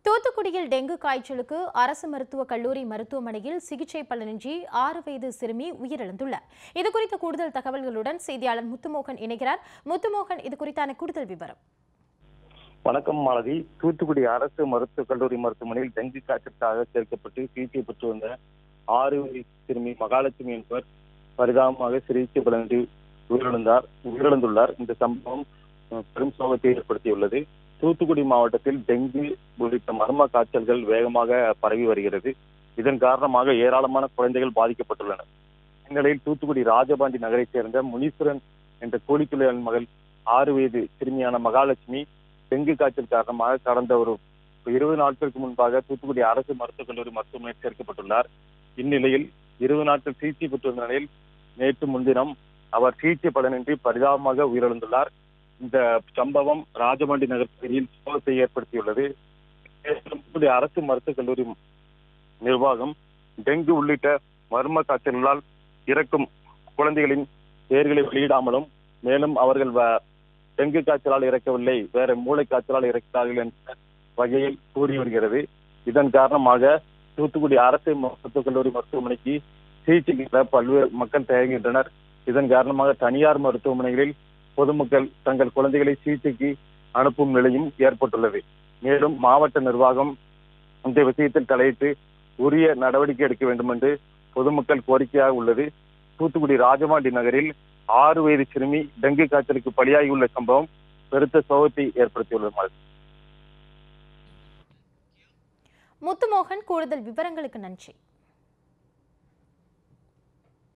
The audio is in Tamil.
தூத்துக்குடியில் டெங்கு காய்ச்சலுக்கு அரசு மருத்துவக் கல்லூரி மருத்துவமனையில் சிகிச்சை பலனின்றி ஆறு வயது சிறுமி உயிரிழந்துள்ளார் இது குறித்த கூடுதல் தகவல்களுடன் செய்தியாளர் முத்துமோகன் இணைகிறார் முத்துமோகன் இது குறித்தான கூடுதல் விவரம் வணக்கம் மாலதி தூத்துக்குடி அரசு மருத்துவக் கல்லூரி மருத்துவமனையில் டெங்கு காய்ச்சலுக்காக சேர்க்கப்பட்டு சிகிச்சை பெற்று வந்த ஆறு வயது சிறுமி மகாலட்சுமி என்பவர் பரிதாபமாக சிகிச்சை பலனின்றி உயிரிழந்தார் உயிரிழந்துள்ளார் இந்த சம்பவம் அஹ், பெரும் சோகத்தை ஏற்படுத்தியுள்ளது தூத்துக்குடி மாவட்டத்தில் டெங்கு உள்ளிட்ட மர்ம காய்ச்சல்கள் வேகமாக பரவி வருகிறது இதன் காரணமாக ஏராளமான குழந்தைகள் பாதிக்கப்பட்டுள்ளன இந்நிலையில் தூத்துக்குடி ராஜபாண்டி நகரைச் சேர்ந்த முனீஸ்வரன் என்ற கூலித்தொழிலாளர் மகள் ஆறு வயது சிறுமியான மகாலட்சுமி டெங்கு காய்ச்சல் காரணமாக கடந்த ஒரு இருபது நாட்களுக்கு முன்பாக தூத்துக்குடி அரசு மருத்துவக் கல்லூரி மருத்துவமனையில் சேர்க்கப்பட்டுள்ளார் இந்நிலையில் இருபது நாட்கள் சிகிச்சை பெற்று வந்த நிலையில் நேற்று முன்தினம் அவர் சிகிச்சை பலனின்றி பரிதாபமாக உயிரிழந்துள்ளார் இந்த சம்பவம் ராஜமண்டி நகர் பகுதியில் சோகத்தை ஏற்படுத்தியுள்ளது தூத்துக்குடி அரசு மருத்துவக் கல்லூரி நிர்வாகம் டெங்கு உள்ளிட்ட மர்ம காய்ச்சல்களால் இறக்கும் குழந்தைகளின் பெயர்களை வெளியிடாமலும் மேலும் அவர்கள் வ- டெங்கு காய்ச்சலால் இறக்கவில்லை வேற மூளை காய்ச்சலால் இறக்கிறார்கள் என்ற வகையில் கூறி வருகிறது இதன் காரணமாக தூத்துக்குடி அரசு மருத்துவக் கல்லூரி மருத்துவமனைக்கு சிகிச்சைக்கு பெற பல்வேறு மக்கள் தயங்குகின்றனர் இதன் காரணமாக தனியார் மருத்துவமனைகளில் பொதுமக்கள் தங்கள் குழந்தைகளை சிகிச்சைக்கு அனுப்பும் நிலையும் ஏற்பட்டுள்ளது மேலும் மாவட்ட நிர்வாகம் இந்த விஷயத்தில் தலையிட்டு உரிய நடவடிக்கை எடுக்க வேண்டும் என்று பொதுமக்கள் கோரிக்கையாக உள்ளது தூத்துக்குடி ராஜமாண்டி நகரில் ஆறு வயது சிறுமி டெங்கு காய்ச்சலுக்கு பலியாகியுள்ள சம்பவம் பெருத்த சோகத்தை ஏற்படுத்தியுள்ளது மாலதி. முத்துமோகன் கூடுதல் விவரங்களுக்கு நன்றி